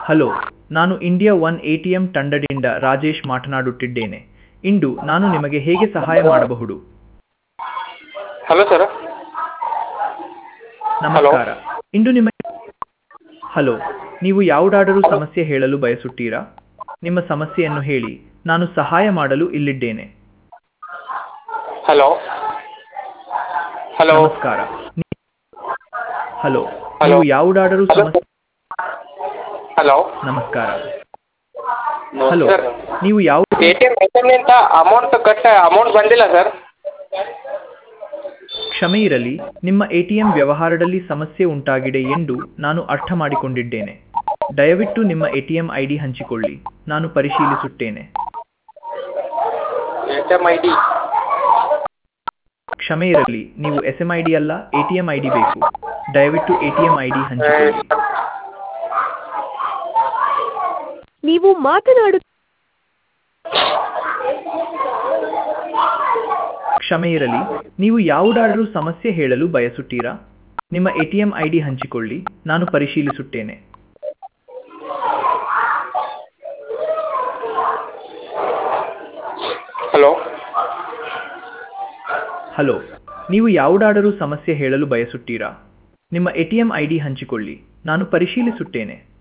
hello ನಾನು India one A T M ತಂಡದಿಂದ ರಾಜೇಶ್ ಮಾತನಾಡುತ್ತಿದ್ದೇನೆ ಇಂದು ನಾನು ನಿಮಗೆ ಹೇಗೆ ಸಹಾಯ ಮಾಡಬಹುದು ಹಲೋ ಸರ್ ನಮಸ್ಕಾರ ಇಂದು ನಿಮಗೆ ಹಲೋ ನೀವು ಯಾವುದಾದರೂ ಸಮಸ್ಯೆ ಹೇಳಲು ಬಯಸುತ್ತೀರಾ ನಿಮ್ಮ ಸಮಸ್ಯೆಯನ್ನು ಹೇಳಿ ನಾನು ಸಹಾಯ ಮಾಡಲು ಇಲ್ಲಿದ್ದೇನೆ ಹಲೋ ಹಲೋ ನಮಸ್ಕಾರ ನೀ- ಹಲೋ ನೀವು ಯಾವುದಾದರೂ ಸಮಸ್ಯೆ ಹಲೋ ನಮಸ್ಕಾರ ಹಲೋ ಸರ್ ನೀವು ಯಾವ ಎ ಟಿ ಎಮ್ ನಿಂತ ಅಮೌಂಟ್ ಕಟ್ ಅಮೌಂಟ್ ಬಂದಿಲ್ಲ ಸರ್ ಕ್ಷಮೆ ಇರಲಿ ನಿಮ್ಮ ಎಟಿಎಂ ವ್ಯವಹಾರದಲ್ಲಿ ಸಮಸ್ಯೆ ಉಂಟಾಗಿದೆ ಎಂದು ನಾನು ಅರ್ಥ ಮಾಡಿಕೊಂಡಿದ್ದೇನೆ ದಯವಿಟ್ಟು ನಿಮ್ಮ ಎಟಿಎಂ ಐ ಡಿ ಹಂಚಿಕೊಳ್ಳಿ ನಾನು ಪರಿಶೀಲಿಸುತ್ತೇನೆ A T M I D ಕ್ಷಮೆ ಇರಲಿ ನೀವು ಎಸ್ ಎಂ ಐ ಡಿ ಅಲ್ಲ ಎಟಿಎಂ ಐ ಡಿ ಬೇಕು ದಯವಿಟ್ಟು ಎಟಿಎಂ ಐ ಡಿ ಹಂಚಿಕೊಳ್ಳಿ ನೀವು ಮಾತನಾಡು ಕ್ಷಮೆ ಇರಲಿ ನೀವು ಯಾವುದಾದರೂ ಸಮಸ್ಯೆ ಹೇಳಲು ಬಯಸುತ್ತೀರಾ ನಿಮ್ಮ ಎಟಿಎಂ ಐ ಡಿ ಹಂಚಿಕೊಳ್ಳಿ ನಾನು ಪರಿಶೀಲಿಸುತ್ತೇನೆ ಹಲೋ ಹಲೋ ನೀವು ಯಾವುದಾದರೂ ಸಮಸ್ಯೆ ಹೇಳಲು ಬಯಸುತ್ತೀರಾ ನಿಮ್ಮ ಎಟಿಎಂ ಐ ಡಿ ಹಂಚಿಕೊಳ್ಳಿ ನಾನು ಪರಿಶೀಲಿಸುತ್ತೇನೆ